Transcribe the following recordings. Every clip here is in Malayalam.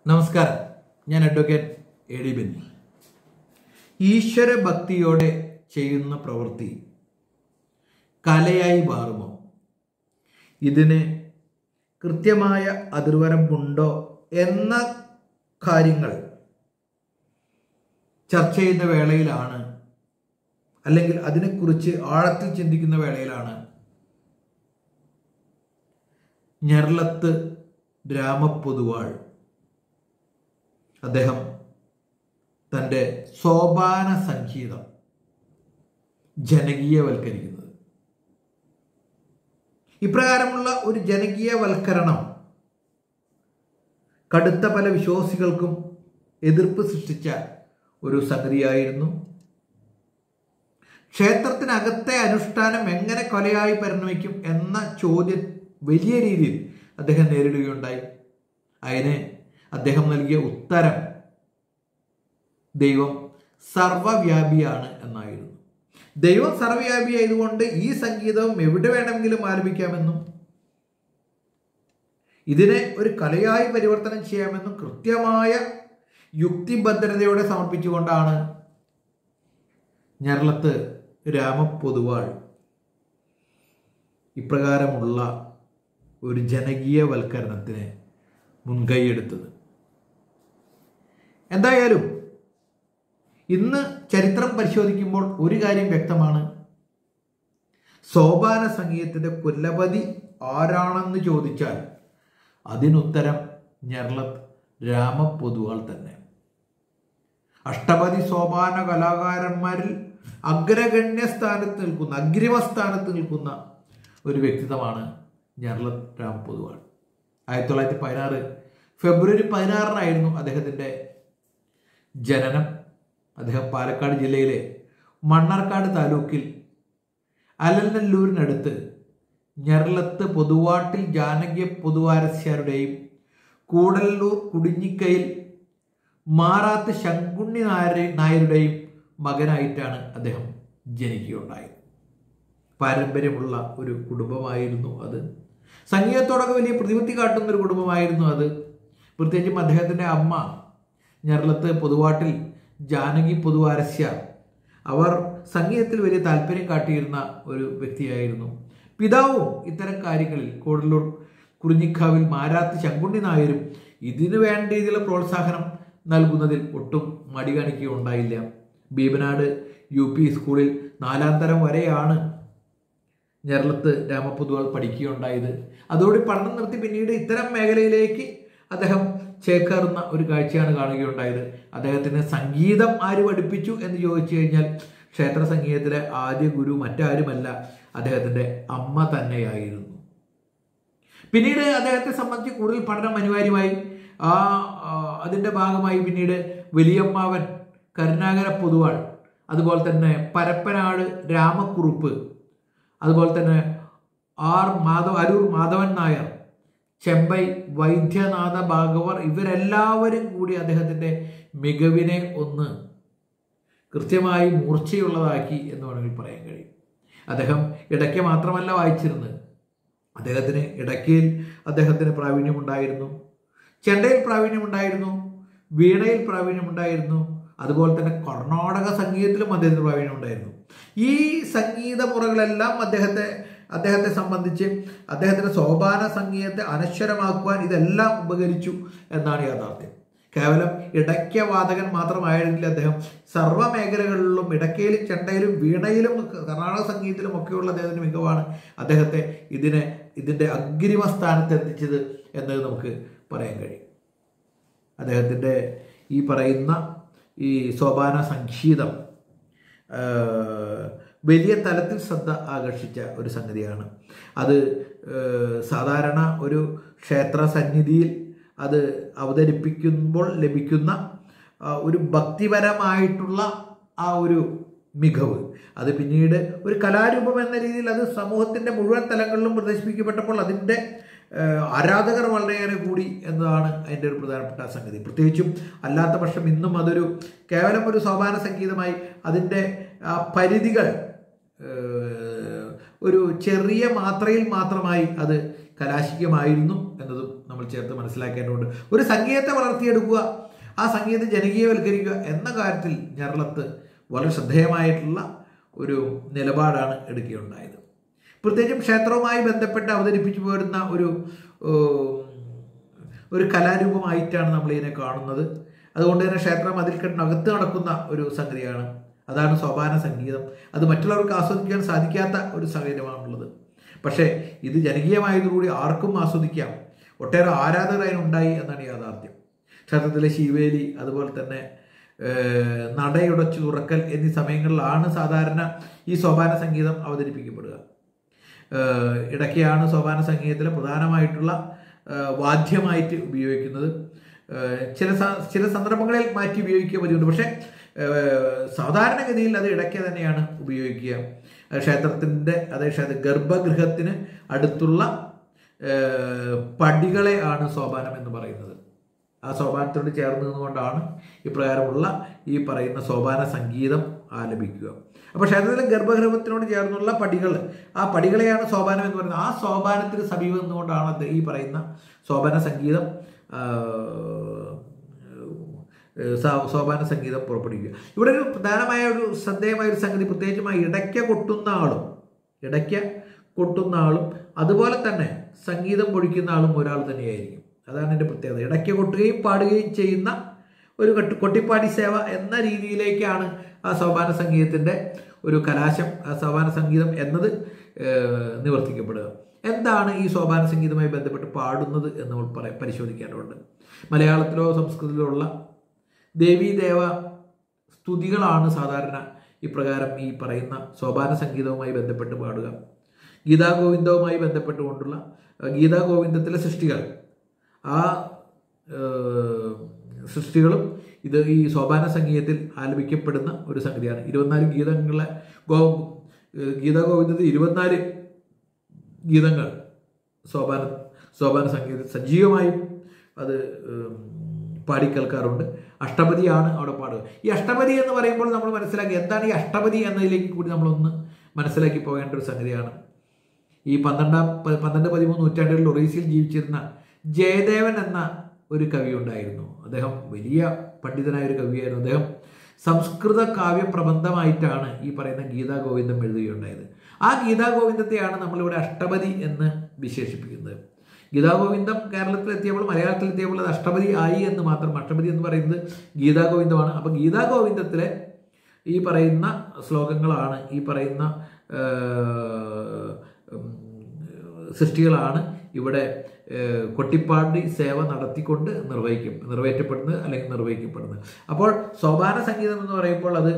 നമസ്കാരം ഞാൻ അഡ്വക്കേറ്റ് എ ഡി ബെന്നി ഈശ്വര ഭക്തിയോടെ ചെയ്യുന്ന പ്രവൃത്തി കലയായി മാറുമോ ഇതിന് കൃത്യമായ അതിർവരമ്പുണ്ടോ എന്ന കാര്യങ്ങൾ ചർച്ച ചെയ്യുന്ന വേളയിലാണ് അല്ലെങ്കിൽ അതിനെക്കുറിച്ച് ആഴത്തിൽ ചിന്തിക്കുന്ന വേളയിലാണ് ഞെർലത്ത് രാമപ്പൊതുവാൾ അദ്ദേഹം തൻ്റെ സോപാന സംഗീതം ജനകീയവൽക്കരിക്കുന്നത് ഇപ്രകാരമുള്ള ഒരു ജനകീയവൽക്കരണം കടുത്ത പല വിശ്വാസികൾക്കും എതിർപ്പ് സൃഷ്ടിച്ച ഒരു സംഗതിയായിരുന്നു ക്ഷേത്രത്തിനകത്തെ അനുഷ്ഠാനം എങ്ങനെ കൊലയായി പരിണമിക്കും എന്ന ചോദ്യം വലിയ രീതിയിൽ അദ്ദേഹം നേരിടുകയുണ്ടായി അതിന് അദ്ദേഹം നൽകിയ ഉത്തരം ദൈവം സർവവ്യാപിയാണ് എന്നായിരുന്നു ദൈവം സർവ്വവ്യാപി ആയതുകൊണ്ട് ഈ സംഗീതവും എവിടെ വേണമെങ്കിലും ആലപിക്കാമെന്നും ഇതിനെ ഒരു കലയായി പരിവർത്തനം ചെയ്യാമെന്നും കൃത്യമായ യുക്തിഭദ്രതയോടെ സമർപ്പിച്ചുകൊണ്ടാണ് ഞരളത്ത് രാമപ്പൊതുവാൾ ഇപ്രകാരമുള്ള ഒരു ജനകീയവൽക്കരണത്തിന് മുൻകൈയെടുത്തത് എന്തായാലും ഇന്ന് ചരിത്രം പരിശോധിക്കുമ്പോൾ ഒരു കാര്യം വ്യക്തമാണ് സോപാന സംഗീതത്തിന്റെ കുലപതി ആരാണെന്ന് ചോദിച്ചാൽ അതിനുത്തരം ഞെർലത്ത് രാമപ്പൊതുവാൾ തന്നെ അഷ്ടപതി സോപാന കലാകാരന്മാരിൽ അഗ്രഗണ്യ സ്ഥാനത്ത് നിൽക്കുന്ന അഗ്രിമ സ്ഥാനത്ത് നിൽക്കുന്ന ഒരു വ്യക്തിത്വമാണ് ഞെർലത്ത് രാമപ്പൊതുവാൾ ആയിരത്തി തൊള്ളായിരത്തി പതിനാറ് ഫെബ്രുവരി പതിനാറിനായിരുന്നു അദ്ദേഹത്തിൻ്റെ ജനനം അദ്ദേഹം പാലക്കാട് ജില്ലയിലെ മണ്ണാർക്കാട് താലൂക്കിൽ അലനല്ലൂരിനടുത്ത് ഞെർലത്ത് പൊതുവാട്ടിൽ ജാനകി പൊതുവാരസ്യാരുടെയും കൂടല്ലൂർ കുടിഞ്ഞിക്കയിൽ മാറാത്ത് ശങ്കുണ്ണി നായർ നായരുടെയും മകനായിട്ടാണ് അദ്ദേഹം ജനിക്കുകയുണ്ടായത് പാരമ്പര്യമുള്ള ഒരു കുടുംബമായിരുന്നു അത് സംഗീതത്തോടൊക്കെ വലിയ പ്രതിപത്തി കാട്ടുന്ന ഒരു കുടുംബമായിരുന്നു അത് പ്രത്യേകിച്ചും അദ്ദേഹത്തിൻ്റെ അമ്മ ഞെർലത്ത് പൊതുവാട്ടിൽ ജാനകി പൊതുവാരസ്യ അവർ സംഗീതത്തിൽ വലിയ താല്പര്യം കാട്ടിയിരുന്ന ഒരു വ്യക്തിയായിരുന്നു പിതാവും ഇത്തരം കാര്യങ്ങളിൽ കൂടലൂർ കുറിഞ്ഞിക്കാവിൽ മാരാത്ത് ശങ്കുണ്ണി നായരും ഇതിനു വേണ്ട രീതിയിലുള്ള പ്രോത്സാഹനം നൽകുന്നതിൽ ഒട്ടും മടി കാണിക്കുകയുണ്ടായില്ല ഭീമനാട് യു പി സ്കൂളിൽ നാലാം തരം വരെയാണ് ഞെർലത്ത് രാമപ്പൊതുവാൾ പഠിക്കുകയുണ്ടായത് അതോടെ പഠനം നിർത്തി പിന്നീട് ഇത്തരം മേഖലയിലേക്ക് അദ്ദേഹം ചേക്കേറുന്ന ഒരു കാഴ്ചയാണ് കാണുകയുണ്ടായത് അദ്ദേഹത്തിന് സംഗീതം ആര് പഠിപ്പിച്ചു എന്ന് ചോദിച്ചു കഴിഞ്ഞാൽ ക്ഷേത്ര സംഗീതത്തിലെ ആദ്യ ഗുരു മറ്റാരുമല്ല അദ്ദേഹത്തിൻ്റെ അമ്മ തന്നെയായിരുന്നു പിന്നീട് അദ്ദേഹത്തെ സംബന്ധിച്ച് കൂടുതൽ പഠനം അനിവാര്യമായി ആ അതിൻ്റെ ഭാഗമായി പിന്നീട് വലിയമ്മാവൻ കരുണാകര പൊതുവാൾ അതുപോലെ തന്നെ പരപ്പനാട് രാമക്കുറുപ്പ് അതുപോലെ തന്നെ ആർ മാധവ അരൂർ മാധവൻ നായർ ചെമ്പൈ വൈദ്യനാഥ ഭാഗവർ ഇവരെല്ലാവരും കൂടി അദ്ദേഹത്തിൻ്റെ മികവിനെ ഒന്ന് കൃത്യമായി മൂർച്ചയുള്ളതാക്കി എന്ന് വേണമെങ്കിൽ പറയാൻ കഴിയും അദ്ദേഹം ഇടയ്ക്ക് മാത്രമല്ല വായിച്ചിരുന്നത് അദ്ദേഹത്തിന് ഇടയ്ക്കയിൽ അദ്ദേഹത്തിന് പ്രാവീണ്യമുണ്ടായിരുന്നു ചെണ്ടയിൽ പ്രാവീണ്യമുണ്ടായിരുന്നു വീണയിൽ പ്രാവീണ്യമുണ്ടായിരുന്നു അതുപോലെ തന്നെ കർണാടക സംഗീതത്തിലും അദ്ദേഹത്തിന് പ്രാവീണ്യമുണ്ടായിരുന്നു ഈ സംഗീത മുറകളെല്ലാം അദ്ദേഹത്തെ അദ്ദേഹത്തെ സംബന്ധിച്ച് അദ്ദേഹത്തിൻ്റെ സോപാന സംഗീതത്തെ അനശ്വരമാക്കുവാൻ ഇതെല്ലാം ഉപകരിച്ചു എന്നാണ് യാഥാർത്ഥ്യം കേവലം ഇടയ്ക്ക വാദകൻ മാത്രമായിരുന്നില്ല അദ്ദേഹം സർവ്വ മേഖലകളിലും ഇടയ്ക്കയിലും ചെണ്ടയിലും വീണയിലും കർണാടക സംഗീതത്തിലും ഒക്കെയുള്ള അദ്ദേഹത്തിൻ്റെ മികവാണ് അദ്ദേഹത്തെ ഇതിനെ ഇതിൻ്റെ അഗ്രിമ സ്ഥാനത്ത് എത്തിച്ചത് എന്നത് നമുക്ക് പറയാൻ കഴിയും അദ്ദേഹത്തിൻ്റെ ഈ പറയുന്ന ഈ സോപാന സംഗീതം വലിയ തലത്തിൽ ശ്രദ്ധ ആകർഷിച്ച ഒരു സംഗതിയാണ് അത് സാധാരണ ഒരു ക്ഷേത്ര സന്നിധിയിൽ അത് അവതരിപ്പിക്കുമ്പോൾ ലഭിക്കുന്ന ഒരു ഭക്തിപരമായിട്ടുള്ള ആ ഒരു മികവ് അത് പിന്നീട് ഒരു കലാരൂപം എന്ന രീതിയിൽ അത് സമൂഹത്തിൻ്റെ മുഴുവൻ തലങ്ങളിലും പ്രദർശിപ്പിക്കപ്പെട്ടപ്പോൾ അതിൻ്റെ ആരാധകർ വളരെയേറെ കൂടി എന്നതാണ് അതിൻ്റെ ഒരു പ്രധാനപ്പെട്ട സംഗതി പ്രത്യേകിച്ചും അല്ലാത്ത പക്ഷം ഇന്നും അതൊരു കേവലം ഒരു സോപാന സംഗീതമായി അതിൻ്റെ പരിധികൾ ഒരു ചെറിയ മാത്രയിൽ മാത്രമായി അത് കലാശികമായിരുന്നു എന്നതും നമ്മൾ നമ്മൾ ചേർത്ത് മനസ്സിലാക്കേണ്ടതുണ്ട് ഒരു സംഗീതത്തെ വളർത്തിയെടുക്കുക ആ സംഗീതം ജനകീയവൽക്കരിക്കുക എന്ന കാര്യത്തിൽ ഞരളത്ത് വളരെ ശ്രദ്ധേയമായിട്ടുള്ള ഒരു നിലപാടാണ് എടുക്കുകയുണ്ടായത് പ്രത്യേകിച്ചും ക്ഷേത്രവുമായി ബന്ധപ്പെട്ട് അവതരിപ്പിച്ചു പോരുന്ന ഒരു ഏഹ്, ഒരു കലാരൂപമായിട്ടാണ് നമ്മൾ ഇതിനെ കാണുന്നത് അതുകൊണ്ട് തന്നെ ക്ഷേത്രം അതിൽക്കെട്ടിനകത്ത് നടക്കുന്ന ഒരു സംഗതിയാണ് അതാണ് സോപാന സംഗീതം അത് മറ്റുള്ളവർക്ക് ആസ്വദിക്കാൻ സാധിക്കാത്ത ഒരു സാഹചര്യമാണുള്ളത് പക്ഷേ ഇത് ജനകീയമായതോടുകൂടി ആർക്കും ആസ്വദിക്കാം ഒട്ടേറെ ആരാധകർ അതിനുണ്ടായി എന്നാണ് യാഥാർത്ഥ്യം ക്ഷേത്രത്തിലെ ശിവേലി അതുപോലെ തന്നെ ഏഹ്, നടയുടച്ചു തുറക്കൽ എന്നീ സമയങ്ങളിലാണ് സാധാരണ ഈ സോപാന സംഗീതം അവതരിപ്പിക്കപ്പെടുക ഏഹ്, ഇടയ്ക്കാണ് സോപാന സംഗീതത്തിലെ പ്രധാനമായിട്ടുള്ള ഏഹ്, വാദ്യമായിട്ട് ഉപയോഗിക്കുന്നത് ഏഹ്, ചില സ- ചില സന്ദർഭങ്ങളിൽ മാറ്റി ഉപയോഗിക്കുക പതിവുണ്ട് പക്ഷേ ഏഹ്, സാധാരണഗതിയിൽ അത് ഇടയ്ക്ക് തന്നെയാണ് ഉപയോഗിക്കുക അത് ക്ഷേത്രത്തിൻ്റെ അതേ ക്ഷേത്ര ഗർഭഗൃഹത്തിന് അടുത്തുള്ള ഏഹ്, പടികളെ ആണ് സോപാനം എന്ന് പറയുന്നത് ആ സോപാനത്തോട് ചേർന്ന് നിന്നുകൊണ്ടാണ് ഇപ്രകാരമുള്ള ഈ പറയുന്ന സോപാന സംഗീതം ആലപിക്കുക അപ്പോൾ ക്ഷേത്രത്തിലെ ഗർഭഗൃഹത്തിനോട് ചേർന്നുള്ള പടികൾ ആ പടികളെയാണ് സോപാനം എന്ന് പറയുന്നത് ആ സോപാനത്തിന് സമീപം നിന്നുകൊണ്ടാണ് അത് ഈ പറയുന്ന സോപാന സംഗീതം ആ, സ- സോപാന സംഗീതം പുറപ്പെടുവിക്കുക ഇവിടെ ഒരു പ്രധാനമായ ഒരു ശ്രദ്ധേയമായ ഒരു സംഗതി പ്രത്യേകിച്ചും ആ ഇടയ്ക്ക കൊട്ടുന്ന ആളും ഇടയ്ക്ക കൊട്ടുന്ന ആളും അതുപോലെ തന്നെ സംഗീതം പൊഴിക്കുന്ന ആളും ഒരാൾ തന്നെയായിരിക്കും അതാണ് എൻ്റെ പ്രത്യേകത ഇടയ്ക്ക കൊട്ടുകയും പാടുകയും ചെയ്യുന്ന ഒരു കൊട്ട് കൊട്ടിപ്പാടി സേവ എന്ന രീതിയിലേക്കാണ് ആ സോപാന സംഗീതത്തിൻ്റെ ഒരു കലാശം ആ സോപാന സംഗീതം എന്നത് ഏഹ്, നിവർത്തിക്കപ്പെടുക എന്താണ് ഈ സോപാന സംഗീതവുമായി ബന്ധപ്പെട്ട് പാടുന്നത് എന്ന് നമ്മൾ പറയാം പരിശോധിക്കേണ്ടതുണ്ട് മലയാളത്തിലോ സംസ്കൃതത്തിലോ ഉള്ള ദേവീദേവ സ്തുതികളാണ് സാധാരണ ഇപ്രകാരം ഈ പറയുന്ന സോപാന സംഗീതവുമായി ബന്ധപ്പെട്ട് പാടുക ഗീതാഗോവിന്ദവുമായി ബന്ധപ്പെട്ടുകൊണ്ടുള്ള അഹ് ഗീതാഗോവിന്ദത്തിലെ സൃഷ്ടികൾ ആ ഏഹ്, സൃഷ്ടികളും ഇത് ഈ സോപാന സംഗീതത്തിൽ ആലപിക്കപ്പെടുന്ന ഒരു സംഗതിയാണ് ഇരുപത്തിനാല് ഗീതങ്ങളെ ഗോ ഏഹ്, ഗീതാഗോവിന്ദത്തിൽ ഇരുപത്തിനാല് ഗീതങ്ങൾ സോപാന സോപാന സംഗീതം സജീവമായും അത് ഉം, പാടിക്കേൾക്കാറുണ്ട് അഷ്ടപതിയാണ് അവിടെ പാടുക ഈ അഷ്ടപതി എന്ന് പറയുമ്പോൾ നമ്മൾ മനസ്സിലാക്കി എന്താണ് ഈ അഷ്ടപതി എന്നതിലേക്ക് കൂടി നമ്മളൊന്ന് മനസ്സിലാക്കി പോകേണ്ട ഒരു സംഗതിയാണ് ഈ പന്ത്രണ്ടാം പ- പന്ത്രണ്ട് പതിമൂന്ന് നൂറ്റാണ്ടുകളിൽ ഒറീസയിൽ ജീവിച്ചിരുന്ന ജയദേവൻ എന്ന ഒരു കവി ഉണ്ടായിരുന്നു അദ്ദേഹം വലിയ പണ്ഡിതനായ ഒരു കവിയായിരുന്നു അദ്ദേഹം സംസ്കൃത കാവ്യ പ്രബന്ധമായിട്ടാണ് ഈ പറയുന്ന ഗീതാ ഗോവിന്ദം എഴുതുകയുണ്ടായത് ആ ഗീതാ ഗോവിന്ദത്തെയാണ് നമ്മളിവിടെ അഷ്ടപതി എന്ന് വിശേഷിപ്പിക്കുന്നത് ഗീതാ ഗോവിന്ദം കേരളത്തിലെത്തിയപ്പോൾ മലയാളത്തിലെത്തിയപ്പോൾ അത് അഷ്ടപതി ആയി എന്ന് മാത്രം അഷ്ടപതി എന്ന് പറയുന്നത് ഗീതാ ഗോവിന്ദമാണ് അപ്പോൾ ഗീതാ ഗോവിന്ദത്തിലെ ഈ പറയുന്ന ശ്ലോകങ്ങളാണ് ഈ പറയുന്ന ആ, ഉം, സൃഷ്ടികളാണ് ഇവിടെ ഏഹ്, കൊട്ടിപ്പാടി സേവ നടത്തിക്കൊണ്ട് നിർവഹിക്കും നിറവേറ്റപ്പെടുന്നത് അല്ലെങ്കിൽ നിർവഹിക്കപ്പെടുന്നത് അപ്പോൾ സോപാന സംഗീതം എന്ന് പറയുമ്പോൾ അത്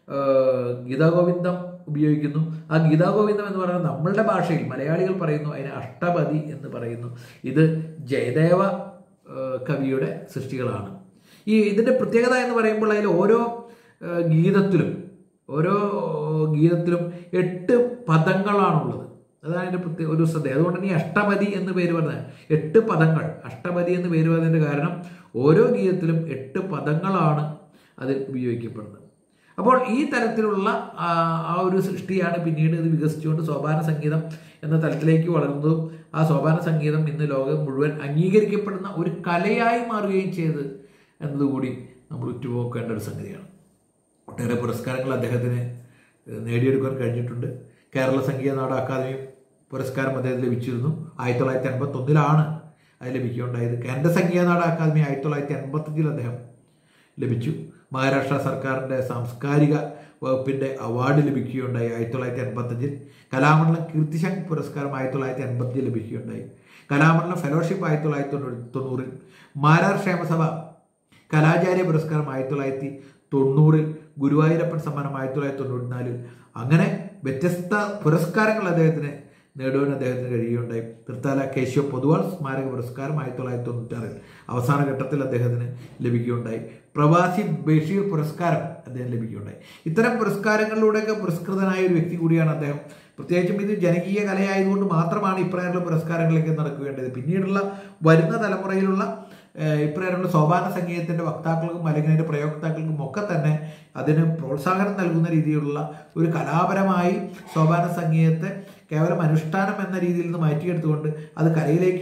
ഏഹ്, ഗീതാഗോവിന്ദം ഉപയോഗിക്കുന്നു ആ ഗീതാഗോവിന്ദം എന്ന് പറയുന്നത് നമ്മളുടെ ഭാഷയിൽ മലയാളികൾ പറയുന്നു അതിന് അഷ്ടപതി എന്ന് പറയുന്നു ഇത് ജയദേവ ഏഹ്, കവിയുടെ സൃഷ്ടികളാണ് ഈ ഇതിൻ്റെ പ്രത്യേകത എന്ന് പറയുമ്പോൾ അതിൽ ഓരോ ഏഹ്, ഗീതത്തിലും ഓരോ ഗീതത്തിലും എട്ട് പദങ്ങളാണുള്ളത് അതാണ് അതിൻ്റെ പ്രത്യേക ഒരു ശ്രദ്ധ അതുകൊണ്ട് തന്നെ ഈ അഷ്ടപതി എന്ന് പേര് പറഞ്ഞത് എട്ട് പദങ്ങൾ അഷ്ടപതി എന്ന് പേര് പറഞ്ഞതിൻ്റെ കാരണം ഓരോ ഗീതത്തിലും എട്ട് പദങ്ങളാണ് അതിൽ ഉപയോഗിക്കപ്പെടുന്നത് അപ്പോൾ ഈ തരത്തിലുള്ള ആ ആ ഒരു സൃഷ്ടിയാണ് പിന്നീട് ഇത് വികസിച്ചുകൊണ്ട് സോപാന സംഗീതം എന്ന തലത്തിലേക്ക് വളർന്നതും ആ സോപാന സംഗീതം ഇന്ന് ലോകം മുഴുവൻ അംഗീകരിക്കപ്പെടുന്ന ഒരു കലയായി മാറുകയും ചെയ്ത് എന്നതുകൂടി നമ്മൾ ഉറ്റുപോക്കേണ്ട ഒരു സംഗതിയാണ് ഒട്ടേറെ പുരസ്കാരങ്ങൾ അദ്ദേഹത്തിന് ഏഹ്, നേടിയെടുക്കാൻ കഴിഞ്ഞിട്ടുണ്ട് കേരള സംഗീത നാട അക്കാദമി പുരസ്കാരം അദ്ദേഹത്തിന് ലഭിച്ചിരുന്നു ആയിരത്തി തൊള്ളായിരത്തി എൺപത്തൊന്നിലാണ് അത് ലഭിക്കുകയുണ്ടായത് കേന്ദ്ര സംഗീത നാട അക്കാദമി ആയിരത്തി തൊള്ളായിരത്തി എൺപത്തഞ്ചിൽ അദ്ദേഹം ലഭിച്ചു മഹാരാഷ്ട്ര സർക്കാരിൻ്റെ സാംസ്കാരിക വകുപ്പിൻ്റെ അവാർഡ് ലഭിക്കുകയുണ്ടായി ആയിരത്തി തൊള്ളായിരത്തി എൺപത്തഞ്ചിൽ കലാമണ്ഡലം കീർത്തിശങ്ക് പുരസ്കാരം ആയിരത്തി തൊള്ളായിരത്തി എൺപത്തിയിൽ ലഭിക്കുകയുണ്ടായി കലാമണ്ഡലം ഫെലോഷിപ്പ് ആയിരത്തി തൊള്ളായിരത്തി തൊണ്ണൂറ് തൊണ്ണൂറിൽ മാരാർ ക്ഷേമസഭ കലാചാര്യ പുരസ്കാരം ആയിരത്തി തൊള്ളായിരത്തി തൊണ്ണൂറിൽ ഗുരുവായൂരപ്പൻ സമ്മാനം ആയിരത്തി തൊള്ളായിരത്തി തൊണ്ണൂറ്റിനാലിൽ അങ്ങനെ വ്യത്യസ്ത പുരസ്കാരങ്ങൾ അദ്ദേഹത്തിന് നേടുവാൻ അദ്ദേഹത്തിന് കഴിയുകയുണ്ടായി തൃത്താല കേശവ പൊതുവാൾ സ്മാരക പുരസ്കാരം ആയിരത്തി തൊള്ളായിരത്തി തൊണ്ണൂറ്റാറിൽ അവസാന ഘട്ടത്തിൽ അദ്ദേഹത്തിന് ലഭിക്കുകയുണ്ടായി പ്രവാസി ബഷീർ പുരസ്കാരം അദ്ദേഹം ലഭിക്കുകയുണ്ടായി ഇത്തരം പുരസ്കാരങ്ങളിലൂടെയൊക്കെ പുരസ്കൃതനായ ഒരു വ്യക്തി കൂടിയാണ് അദ്ദേഹം പ്രത്യേകിച്ചും ഇത് ജനകീയ കലയായതുകൊണ്ട് മാത്രമാണ് ഇപ്രകാരമുള്ള പുരസ്കാരങ്ങളിലേക്ക് നടക്കുകേണ്ടത് പിന്നീടുള്ള വരുന്ന തലമുറയിലുള്ള ഏഹ്, ഇപ്രകാരമുള്ള സോപാന സംഗീതത്തിന്റെ വക്താക്കൾക്കും അല്ലെങ്കിൽ അതിന്റെ പ്രയോക്താക്കൾക്കും ഒക്കെ തന്നെ അതിന് പ്രോത്സാഹനം നൽകുന്ന രീതിയിലുള്ള ഒരു കലാപരമായി സോപാന സംഗീതത്തെ കേവലം അനുഷ്ഠാനം എന്ന രീതിയിൽ നിന്ന് മാറ്റിയെടുത്തുകൊണ്ട് അത് കലയിലേക്ക്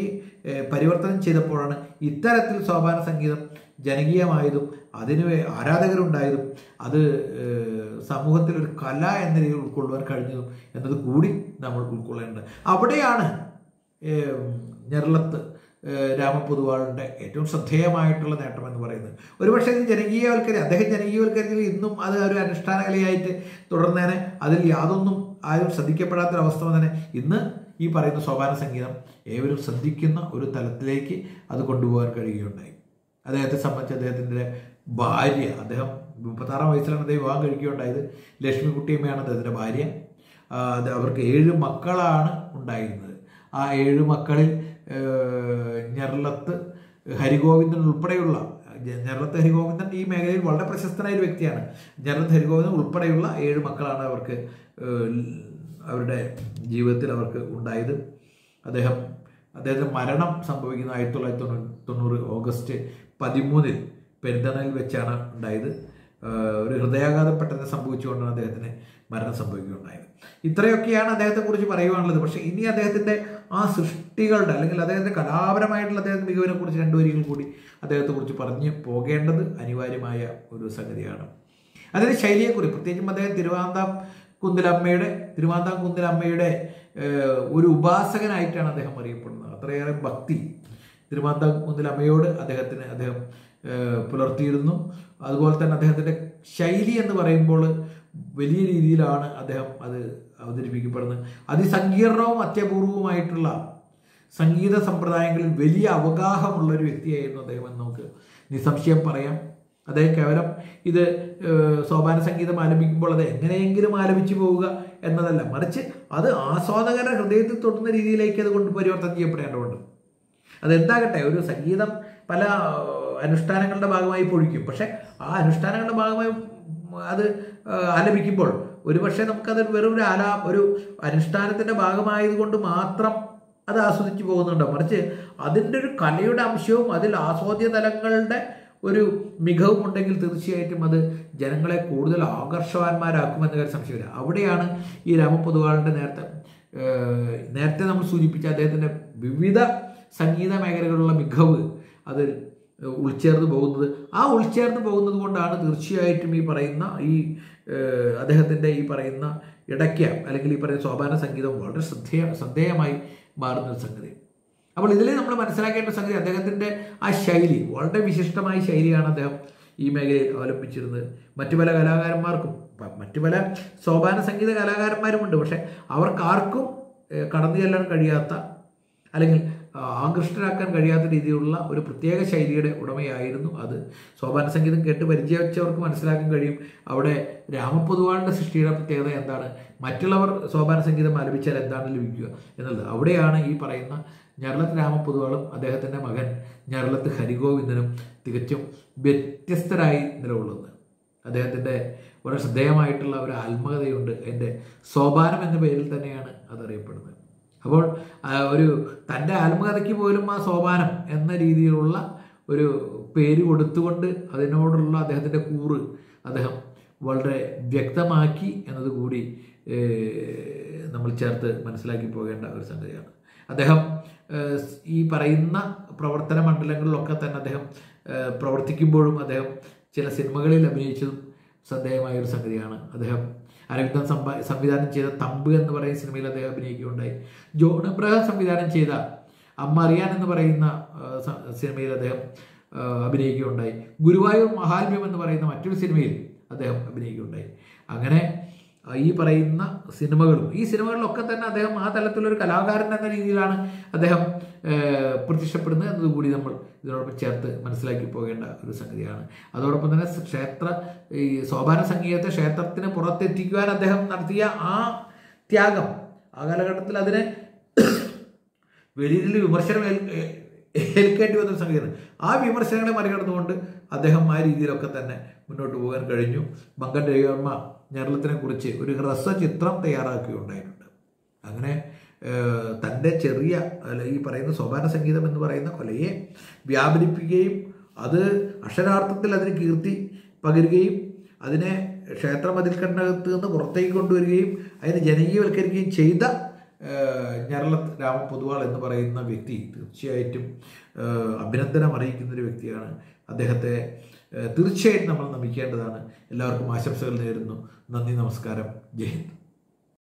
ഏഹ്, പരിവർത്തനം ചെയ്തപ്പോഴാണ് ഇത്തരത്തിൽ സോപാന സംഗീതം ജനകീയമായതും അതിന് വേ- ആരാധകരുണ്ടായതും അത് ഏഹ്, സമൂഹത്തിൽ ഒരു കല എന്ന രീതിയിൽ ഉൾക്കൊള്ളുവാൻ കഴിഞ്ഞതും എന്നത് കൂടി നമ്മൾ ഉൾക്കൊള്ളേണ്ടത് അവിടെയാണ് ഏഹ്, ഞെരളത്ത് ഏഹ്, രാമപൊതുവാളിൻ്റെ ഏറ്റവും ശ്രദ്ധേയമായിട്ടുള്ള നേട്ടം എന്ന് പറയുന്നത് ഒരുപക്ഷെ ഇത് ജനകീയവൽക്കരി അദ്ദേഹം ജനകീയവൽക്കരിച്ചത് ഇന്നും അത് ഒരു അനുഷ്ഠാന കലയായിട്ട് തുടർന്നേനെ അതിൽ യാതൊന്നും ആരും ശ്രദ്ധിക്കപ്പെടാത്തൊരവസ്ഥ തന്നെ ഇന്ന് ഈ പറയുന്ന സോപാന സംഗീതം ഏവരും ശ്രദ്ധിക്കുന്ന ഒരു തലത്തിലേക്ക് അത് കൊണ്ടുപോകാൻ കഴിയുകയുണ്ടായി അദ്ദേഹത്തെ സംബന്ധിച്ച് അദ്ദേഹത്തിൻ്റെ ഭാര്യ അദ്ദേഹം മുപ്പത്താറാം വയസ്സിലാണ് അദ്ദേഹം വിവാഹം കഴിക്കുകയുണ്ടായത് ലക്ഷ്മിക്കുട്ടിയമ്മയാണ് അദ്ദേഹത്തിൻ്റെ ഭാര്യ ആ, അത് അവർക്ക് ഏഴ് മക്കളാണ് ഉണ്ടായിരുന്നത് ആ ഏഴ് മക്കളിൽ ഏഹ്, ഞെർലത്ത് ഹരിഗോവിന്ദൻ ഉൾപ്പെടെയുള്ള ജ- ഞെർലത്ത് ഹരിഗോവിന്ദൻ ഈ മേഖലയിൽ വളരെ പ്രശസ്തനായ ഒരു വ്യക്തിയാണ് ഞെർലത്ത് ഹരിഗോവിന്ദൻ ഉൾപ്പെടെയുള്ള ഏഴ് മക്കളാണ് അവർക്ക് ഏഹ്, അവരുടെ ജീവിതത്തിൽ അവർക്ക് ഉണ്ടായത് അദ്ദേഹം അദ്ദേഹത്തിന് മരണം സംഭവിക്കുന്ന ആയിരത്തി തൊള്ളായിരത്തി തൊണ്ണൂറ് തൊണ്ണൂറ് ഓഗസ്റ്റ് പതിമൂന്നിൽ പെരിന്തണലിൽ വെച്ചാണ് ഉണ്ടായത് ആഹ് ഒരു ഹൃദയാഘാതം പെട്ടെന്ന് സംഭവിച്ചുകൊണ്ടാണ് അദ്ദേഹത്തിന് മരണം സംഭവിക്കുകയുണ്ടായത് ഇത്രയൊക്കെയാണ് അദ്ദേഹത്തെക്കുറിച്ച് പറയുവാനുള്ളത് പക്ഷേ ഇനി അദ്ദേഹത്തിൻ്റെ ആ സൃഷ്ടികളുടെ അല്ലെങ്കിൽ അദ്ദേഹത്തിൻ്റെ കലാപരമായിട്ടുള്ള അദ്ദേഹത്തിൻ്റെ മികവിനെ കുറിച്ച് രണ്ടു വരികൾ കൂടി അദ്ദേഹത്തെക്കുറിച്ച് പറഞ്ഞ് പോകേണ്ടത് അനിവാര്യമായ ഒരു സംഗതിയാണ് അതിൻ്റെ ശൈലിയെക്കുറിച്ച് പ്രത്യേകിച്ചും അദ്ദേഹം തിരുവാന്താം കുന്തിലമ്മയുടെ തിരുവാന്താം കുന്തിലമ്മയുടെ ഏഹ്, ഒരു ഉപാസകനായിട്ടാണ് അദ്ദേഹം അറിയപ്പെടുന്നത് അത്രയേറെ ഭക്തി തിരുവാന്താം കുന്തിലമ്മയോട് അദ്ദേഹത്തിന് അദ്ദേഹം ഏഹ്, പുലർത്തിയിരുന്നു അതുപോലെ തന്നെ അദ്ദേഹത്തിൻ്റെ ശൈലി എന്ന് പറയുമ്പോൾ വലിയ രീതിയിലാണ് അദ്ദേഹം അത് അവതരിപ്പിക്കപ്പെടുന്നത് അതിസങ്കീർണവും അത്യപൂർവവുമായിട്ടുള്ള സംഗീത സമ്പ്രദായങ്ങളിൽ വലിയ അവഗാഹമുള്ള ഒരു വ്യക്തിയായിരുന്നു അദ്ദേഹം എന്ന് നമുക്ക് നിസ്സംശയം പറയാം അദ്ദേഹം കേവലം ഇത് ഏഹ്, സോപാന സംഗീതം ആലപിക്കുമ്പോൾ അത് എങ്ങനെയെങ്കിലും ആലപിച്ചു പോവുക എന്നതല്ല മറിച്ച് അത് ആസ്വാദകരുടെ ഹൃദയത്തിൽ തൊടുന്ന രീതിയിലേക്ക് അത് കൊണ്ട് പരിവർത്തനം ചെയ്യപ്പെടേണ്ടതുണ്ട് അതെന്താകട്ടെ ഒരു സംഗീതം പല ഏഹ്, അനുഷ്ഠാനങ്ങളുടെ ഭാഗമായി പൊഴിക്കും പക്ഷെ ആ അനുഷ്ഠാനങ്ങളുടെ ഭാഗമായി അത് ഏഹ്, ആലപിക്കുമ്പോൾ ഒരുപക്ഷെ നമുക്കത് വെറും ഒരു ആലാ ഒരു അനുഷ്ഠാനത്തിന്റെ ഭാഗമായതുകൊണ്ട് മാത്രം അത് ആസ്വദിച്ചു പോകുന്നുണ്ടോ മറിച്ച് അതിൻ്റെ ഒരു കലയുടെ അംശവും അതിൽ ആസ്വാദ്യ തലങ്ങളുടെ ഒരു മികവും ഉണ്ടെങ്കിൽ തീർച്ചയായിട്ടും അത് ജനങ്ങളെ കൂടുതൽ ആകർഷവാന്മാരാക്കുമെന്ന കാര്യം സംശയമില്ല അവിടെയാണ് ഈ രാമപൊതുവാളിൻ്റെ നേരത്തെ ഏഹ്, നേരത്തെ നമ്മൾ സൂചിപ്പിച്ച അദ്ദേഹത്തിൻ്റെ വിവിധ സംഗീത മേഖലകളിലുള്ള മികവ് അതിൽ ഉൾച്ചേർന്ന് പോകുന്നത് ആ ഉൾച്ചേർന്ന് പോകുന്നത് കൊണ്ടാണ് തീർച്ചയായിട്ടും ഈ പറയുന്ന ഈ ഏഹ്, അദ്ദേഹത്തിൻ്റെ ഈ പറയുന്ന ഇടയ്ക്ക അല്ലെങ്കിൽ ഈ പറയുന്ന സോപാന സംഗീതം വളരെ ശ്രദ്ധേയ ശ്രദ്ധേയമായി മാറുന്ന ഒരു സംഗതി അപ്പോൾ ഇതിൽ നമ്മൾ മനസ്സിലാക്കേണ്ട സംഗതി അദ്ദേഹത്തിൻ്റെ ആ ശൈലി വളരെ വിശിഷ്ടമായ ശൈലിയാണ് അദ്ദേഹം ഈ മേഖലയിൽ അവലംബിച്ചിരുന്നത് മറ്റു പല കലാകാരന്മാർക്കും പ- മറ്റു പല സോപാന സംഗീത കലാകാരന്മാരുമുണ്ട് പക്ഷെ അവർക്കാർക്കും ഏഹ്, കടന്നു ചെല്ലാൻ കഴിയാത്ത അല്ലെങ്കിൽ ആ, ആകൃഷ്ടരാക്കാൻ കഴിയാത്ത രീതിയിലുള്ള ഒരു പ്രത്യേക ശൈലിയുടെ ഉടമയായിരുന്നു അത് സോപാന സംഗീതം കേട്ട് പരിചയിച്ചവർക്ക് മനസ്സിലാക്കാൻ കഴിയും അവിടെ രാമപൊതുവാളിൻ്റെ സൃഷ്ടിയുടെ പ്രത്യേകത എന്താണ് മറ്റുള്ളവർ സോപാന സംഗീതം ആലപിച്ചാൽ എന്താണ് ലഭിക്കുക എന്നുള്ളത് അവിടെയാണ് ഈ പറയുന്ന ഞരളത്ത് രാമപൊതുവാളും അദ്ദേഹത്തിൻ്റെ മകൻ ഞരളത്ത് ഹരിഗോവിന്ദനും തികച്ചും വ്യത്യസ്തരായി നിലകൊള്ളുന്നത് അദ്ദേഹത്തിൻ്റെ വളരെ ശ്രദ്ധേയമായിട്ടുള്ള ഒരു ആത്മകഥയുണ്ട് എൻ്റെ സോപാനം എന്ന പേരിൽ തന്നെയാണ് അതറിയപ്പെടുന്നത് അപ്പോൾ ആ, ഒരു തൻ്റെ ആത്മകഥയ്ക്ക് പോലും ആ സോപാനം എന്ന രീതിയിലുള്ള ഒരു പേര് കൊടുത്തുകൊണ്ട് അതിനോടുള്ള അദ്ദേഹത്തിൻ്റെ കൂറ് അദ്ദേഹം വളരെ വ്യക്തമാക്കി എന്നതുകൂടി ഏഹ്, നമ്മൾ ചേർത്ത് മനസ്സിലാക്കി പോകേണ്ട ഒരു സംഗതിയാണ് അദ്ദേഹം ഏഹ്, ഈ പറയുന്ന പ്രവർത്തന മണ്ഡലങ്ങളിലൊക്കെ തന്നെ അദ്ദേഹം ഏഹ്, പ്രവർത്തിക്കുമ്പോഴും അദ്ദേഹം ചില സിനിമകളിൽ അഭിനയിച്ചതും ശ്രദ്ധേയമായ ഒരു സംഗതിയാണ് അദ്ദേഹം അരവിന്ദൻ സംഭ സംവിധാനം ചെയ്ത തമ്പ് എന്ന് പറയുന്ന സിനിമയിൽ അദ്ദേഹം അഭിനയിക്കുകയുണ്ടായി ജോൺ എബ്രഹാം സംവിധാനം ചെയ്ത അമ്മ അറിയാൻ എന്ന് പറയുന്ന ആ, സ- സിനിമയിൽ അദ്ദേഹം ആ, അഭിനയിക്കുകയുണ്ടായി ഗുരുവായൂർ മഹാത്മ്യം എന്ന് പറയുന്ന മറ്റൊരു സിനിമയിൽ അദ്ദേഹം അഭിനയിക്കുകയുണ്ടായി അങ്ങനെ ആ, ഈ പറയുന്ന സിനിമകളും ഈ സിനിമകളിലൊക്കെ തന്നെ അദ്ദേഹം ആ തലത്തിലൊരു കലാകാരൻ എന്ന രീതിയിലാണ് അദ്ദേഹം ഏഹ്, പ്രത്യക്ഷപ്പെടുന്നത് എന്നതുകൂടി നമ്മൾ ഇതിനോടൊപ്പം ചേർത്ത് മനസ്സിലാക്കി പോകേണ്ട ഒരു സംഗതിയാണ് അതോടൊപ്പം തന്നെ ക്ഷേത്ര ഈ സോപാന സംഗീതത്തെ ക്ഷേത്രത്തിന് പുറത്തെത്തിക്കുവാൻ അദ്ദേഹം നടത്തിയ ആ ത്യാഗം ആ കാലഘട്ടത്തിൽ അതിനെ വലിയ രീതിയിൽ വിമർശനം ഏൽ- ഏ- ഏൽക്കേണ്ടി വന്ന ഒരു സംഗതിയാണ് ആ വിമർശനങ്ങളെ മറികടന്നുകൊണ്ട് അദ്ദേഹം ആ രീതിയിലൊക്കെ തന്നെ മുന്നോട്ട് പോകാൻ കഴിഞ്ഞു മങ്കൻ രവിവർമ്മ കേരളത്തിനെ കുറിച്ച് ഒരു ഹ്രസ്വചിത്രം തയ്യാറാക്കുകയുണ്ടായിട്ടുണ്ട് അങ്ങനെ ഏഹ്, തൻ്റെ ചെറിയ അല്ല ഈ പറയുന്ന സോപാന സംഗീതം എന്ന് പറയുന്ന കൊലയെ വ്യാപരിപ്പിക്കുകയും അത് അക്ഷരാർത്ഥത്തിൽ അതിന് കീർത്തി പകരുകയും അതിനെ ക്ഷേത്ര മതിൽക്കണ്ണകത്ത് നിന്ന് പുറത്തേക്ക് കൊണ്ടുവരികയും അതിനെ ജനകീയവൽക്കരിക്കുകയും ചെയ്ത ഞരളത്ത് രാമ പൊതുവാൾ എന്ന് പറയുന്ന വ്യക്തി തീർച്ചയായിട്ടും ഏഹ്, അഭിനന്ദനം അറിയിക്കുന്ന ഒരു വ്യക്തിയാണ് അദ്ദേഹത്തെ ഏഹ്, തീർച്ചയായിട്ടും നമ്മൾ നമിക്കേണ്ടതാണ് എല്ലാവർക്കും ആശംസകൾ നേരുന്നു നന്ദി നമസ്കാരം ജയ് ഹിന്ദ്